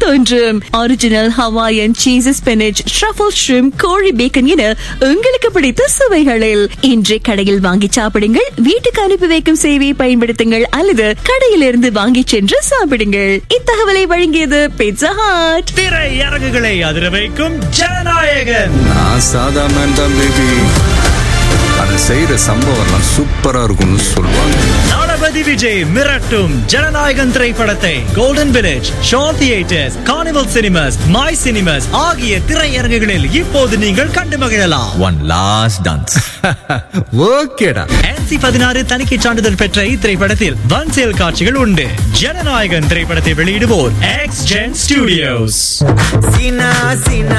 தோன்றும் original Hawaiian cheese spinach truffle shrimp கோழி bacon என உங்களுக்கு பிடித்த சுவைகளில் இன்றே கடையில் வாங்கி சாப்பிடுங்கள் வீட்டுக்கு அனுப்பி வைக்கும் சேவையை பயன்படுத்துங்கள் அல்லது கடையிலிருந்து வாங்கி சென்று சாப்பிடுங்கள் இத்தகவலை வழங்கியது பிட்சா ஹாட் திரை அரங்குகளை அதிர வைக்கும் ஜனநாயகன் நான் சாதா மேன் தான் பேபி அதை செய்யற சம்பவம்லாம் சூப்பரா இருக்கும்னு சொல்லுவாங்க தளபதி விஜய் மிரட்டும் ஜனநாயகன் திரைப்படத்தை Golden Village show theatres Carnival Cinemas My Cinemas ஆகிய திரையரங்குகளில் இப்போது நீங்கள் கண்டு மகிழலாம் ஒன் லாஸ்ட் டான்ஸ் ஓகேடா NC பதினாறு தணிக்கை சான்றிதழ் பெற்ற இத்திரைப்படத்தில் வன் செயல் காட்சிகள் உண்டு ஜனநாயகன் திரைப்படத்தை வெளியிடுவோர் எக்ஸ் ஜென் ஸ்டுடியோஸ் சீனா சீனா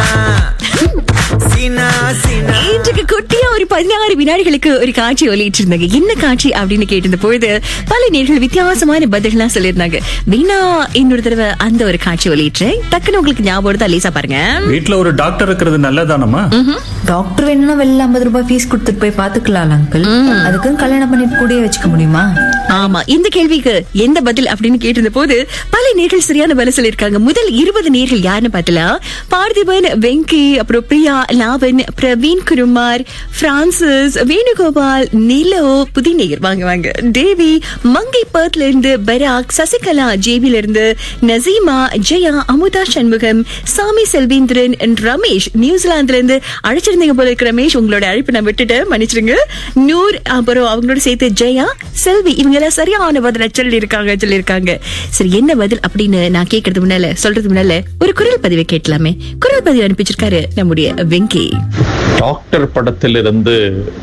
சீனா சீனா இன்றைக்கு குட்டியா ஒரு பதினாறு வினாடிகளுக்கு ஒரு காட்சி ஒலிட்டு இருந்தாங்க என்ன காட்சி அப்படின்னு கேட்டிருந்த பொழுது பல நேர்கள் வித்தியாசமான பதில்கள்லாம் சொல்லியிருந்தாங்க வீணா இன்னொரு தடவை அந்த ஒரு காட்சி ஒலிட்டுறேன் டக்குன்னு உங்களுக்கு ஞாபகம் வருதா லேசா பாருங்க வீட்ல ஒரு டாக்டர் இருக்கிறது நல்லதானமா டாக்டர் வேணும்னா வெளில ஐம்பது ரூபாய் ஃபீஸ் கொடுத்துட்டு போய் பாத்துக்கலாம் அங்கிள் அதுக்குன்னு கல்யாணம் பண்ணிட்டு கூடயே வச்சுக்க முடியுமா ஆமா இந்த கேள்விக்கு எந்த பதில் அப்படின்னு கேட்டிருந்த போது பல நேர்கள் சரியான பதில் சொல்லியிருக்காங்க முதல் இருபது நேர்கள் யாருன்னு பார்த்தலாம் பார்த்திபன் வெங்கி அப்புறம் பிரியா லாவன் பிரவீன் குருமார் பிரான்சிஸ் வேணுகோபால் நிலோ புதிநேயர் வாங்க வாங்க தேவி மங்கை பர்த்ல இருந்து பராக் சசிகலா ஜேபில இருந்து நசீமா ஜெயா அமுதா சண்முகம் சாமி செல்வேந்திரன் and ரமேஷ் நியூசிலாந்துல இருந்து அழைச்சிருந்தீங்க போல இருக்கு ரமேஷ் உங்களோட அழைப்பு நான் விட்டுட்டேன் மன்னிச்சிருங்க நூர் அப்புறம் அவங்களோட சேர்த்து ஜெயா செல்வி இவங்க எல்லாம் சரியான பதில சொல்லி இருக்காங்க சொல்லியிருக்காங்க சரி என்ன பதில் அப்படின்னு நான் கேட்கறது முன்னால சொல்றது முன்னால ஒரு குரல் பதிவை கேட்கலாமே குரல் பதிவு அனுப்பிச்சிருக்காரு நம்முடைய வெங்கி டாக்டர் படத்திலிருந்து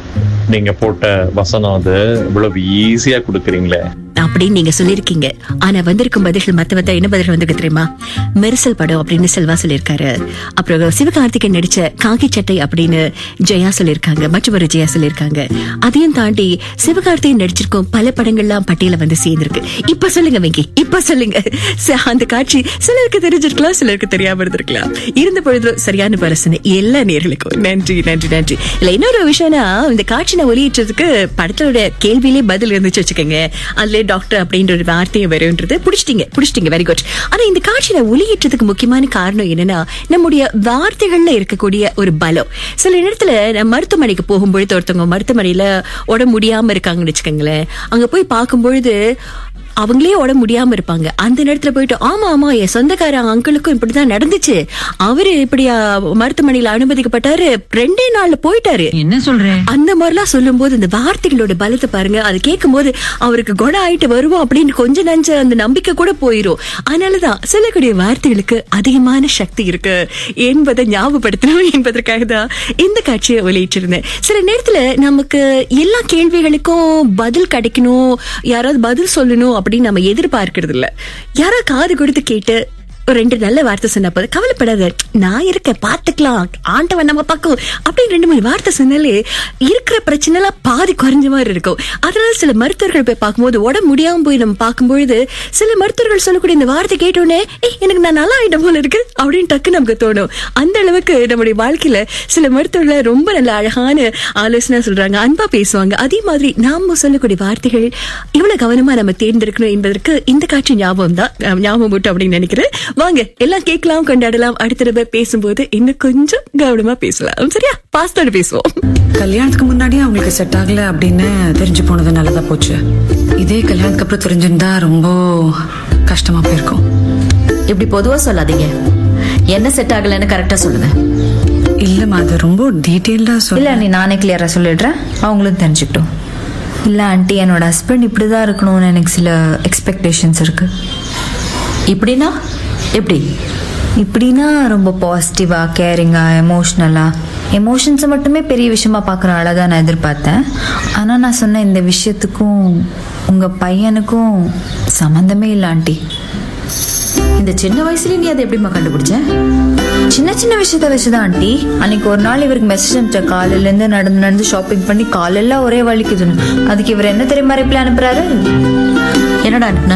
நீங்க போட்ட வசனம் அது இவ்வளவு ஈஸியா கொடுக்குறீங்களே அப்படின்னு நீங்க சொல்லிருக்கீங்க ஆனா வந்திருக்கும் பதில்கள் மத்த மத்த என்ன பதில்கள் வந்திருக்கு தெரியுமா மெரிசல் படம் அப்படின்னு செல்வா சொல்லியிருக்காரு அப்புறம் சிவகார்த்திகேயன் நடிச்ச காக்கி சட்டை அப்படின்னு ஜெயா சொல்லியிருக்காங்க மற்றும் ஒரு ஜெயா சொல்லியிருக்காங்க அதையும் தாண்டி சிவகார்த்திகேயன் நடிச்சிருக்கும் பல படங்கள்லாம் பட்டியல வந்து சேர்ந்திருக்கு இப்ப சொல்லுங்க வெங்கி இப்ப சொல்லுங்க ச- அந்த காட்சி சிலருக்கு தெரிஞ்சிருக்கலாம் சிலருக்கு தெரியாம இருந்திருக்கலாம் இருந்த பொழுது சரியான பரிசனை எல்லா நேர்களுக்கும் நன்றி நன்றி நன்றி இல்ல இன்னொரு விஷயம்னா இந்த காட்சி நான் ஒளியிட்டதுக்கு படத்தோட கேள்வியிலே பதில் இருந்துச்சு வச்சுக்கோங்க அதுல டாக்டர் அப்படின்ற ஒரு வார்த்தையை வரும்ன்றது புடிச்சிட்டீங்க புடிச்சிட்டீங்க வெரி குட் ஆனா இந்த காட்சி நான் ஒளியிட்டதுக்கு முக்கியமான காரணம் என்னன்னா நம்முடைய வார்த்தைகள்ல இருக்கக்கூடிய ஒரு பலம் சில நேரத்துல நான் மருத்துவமனைக்கு போகும்பொழுது ஒருத்தவங்க மருத்துவமனையில உடம்பு முடியாம இருக்காங்கன்னு வச்சுக்கோங்களேன் அங்க போய் பார்க்கும்பொழுது அவங்களே உடம்பு முடியாம இருப்பாங்க அந்த நேரத்துல போயிட்டு ஆமா ஆமா என் சொந்தக்கார அங்கிளுக்கும் இப்படிதான் நடந்துச்சு அவரு இப்படி ஆ, மருத்துவமனையில அனுமதிக்கப்பட்டாரு ரெண்டே நாள்ல போயிட்டாரு என்ன சொல்றேன் அந்த மாதிரிலாம் சொல்லும்போது இந்த வார்த்தைகளோட பலத்தை பாருங்க அது கேட்கும்போது அவருக்கு குணம் ஆயிட்டு வருவோம் அப்படின்னு கொஞ்ச நஞ்ச அந்த நம்பிக்கை கூட போயிரும் அதனாலதான் சொல்லக்கூடிய வார்த்தைகளுக்கு அதிகமான சக்தி இருக்கு என்பதை ஞாபகப்படுத்தணும் என்பதற்காக தான் இந்த காட்சியை வெளியிட்டிருந்தேன் சில நேரத்துல நமக்கு எல்லா கேள்விகளுக்கும் பதில் கிடைக்கணும் யாராவது பதில் சொல்லணும் அப்படின்னு நம்ம எதிர்பார்க்கறது இல்ல யாராவது காது கொடுத்து கேட்டு ஒரு ரெண்டு நல்ல வார்த்தை சொன்ன போது கவலைப்படாத நான் இருக்கேன் பாத்துக்கலாம் ஆண்டவன் நம்ம பக்கம் அப்படின்னு ரெண்டு மூணு வார்த்தை சொன்னாலே இருக்கிற பிரச்சனை எல்லாம் பாதி குறைஞ்ச மாதிரி இருக்கும் அதனால சில மருத்துவர்கள் போய் பார்க்கும்போது உடம்பு முடியாம போய் நம்ம பார்க்கும்பொழுது சில மருத்துவர்கள் சொல்லக்கூடிய இந்த வார்த்தை கேட்டோடனே ஏய் எனக்கு நான் நல்லா ஆயிட்ட போல இருக்கு அப்படின்னு டக்கு நமக்கு தோணும் அந்த அளவுக்கு நம்முடைய வாழ்க்கையில சில மருத்துவர்கள் ரொம்ப நல்ல அழகான ஆலோசனை சொல்றாங்க அன்பா பேசுவாங்க அதே மாதிரி நாம சொல்லக்கூடிய வார்த்தைகள் இவ்வளவு கவனமா நம்ம தேர்ந்தெடுக்கணும் என்பதற்கு இந்த காட்சி ஞாபகம் தான் அஹ் ஞாபகம் மட்டும் அப்படின்னு நினைக்கிறேன் வாங்க எல்லாம் கேட்கலாம் கொண்டாடலாம் அடுத்த தடவை பேசும்போது இன்னும் கொஞ்சம் கவனமா பேசலாம் சரியா பாஸ்தோட பேசுவோம் கல்யாணத்துக்கு முன்னாடி அவங்களுக்கு செட் ஆகல அப்படின்னு தெரிஞ்சு போனது நல்லதா போச்சு இதே கல்யாணத்துக்கு அப்புறம் தெரிஞ்சிருந்தா ரொம்ப கஷ்டமா போயிருக்கும் இப்படி பொதுவா சொல்லாதீங்க என்ன செட் ஆகலைன்னு கரெக்டா சொல்லுங்க இல்லம்மா அது ரொம்ப டீட்டெயில்டா இல்ல சொல்ல நீ நானே கிளியரா சொல்லிடுறேன் அவங்களும் தெரிஞ்சுக்கிட்டோம் இல்ல ஆண்டி என்னோட ஹஸ்பண்ட் இப்படிதான் இருக்கணும்னு எனக்கு சில எக்ஸ்பெக்டேஷன்ஸ் இருக்கு இப்படின்னா எப்படி இப்படின்னா ரொம்ப பாசிட்டிவா கேரிங்கா எமோஷ்னலா எமோஷன்ஸை மட்டுமே பெரிய விஷயமா பார்க்குற ஆளை தான் நான் எதிர்பார்த்தேன் ஆனால் நான் சொன்ன இந்த விஷயத்துக்கும் உங்கள் பையனுக்கும் சம்மந்தமே இல்லை ஆண்டி இந்த சின்ன வயசுலயே நீ அதை எப்படிம்மா கண்டுபிடிச்ச சின்ன சின்ன விஷயத்த வச்சுதான் ஆண்டி அன்னைக்கு ஒரு நாள் இவருக்கு மெசேஜ் அனுப்பிச்ச காலையில இருந்து நடந்து நடந்து ஷாப்பிங் பண்ணி காலெல்லாம் ஒரே வலிக்குதுன்னு அதுக்கு இவர் என்ன தெரியுமா ரிப்ளை அனுப்புறாரு என்னடா அனுப்புன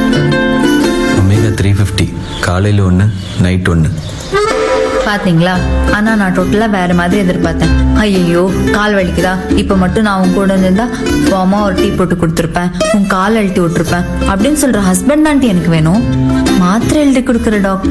ஒமேகா த்ரீ ஃபிஃப்டி காலையில் ஒன்று நைட் ஒன்று பாத்தீங்களா ஆனா நான் டோட்டலா வேற மாதிரி எதிர்பார்த்தேன் ஐயோ கால் வலிக்குதா இப்ப மட்டும் நான் உன் கூட இருந்திருந்தா உன் அம்மா ஒரு டீ போட்டு கொடுத்துருப்பேன் உன் கால் அழுத்தி விட்டுருப்பேன் அப்படின்னு சொல்ற ஹஸ்பண்ட் ஆண்டி எனக்கு வேணும் மாத்திரை எழுதி கொடுக்குற டாக்டர்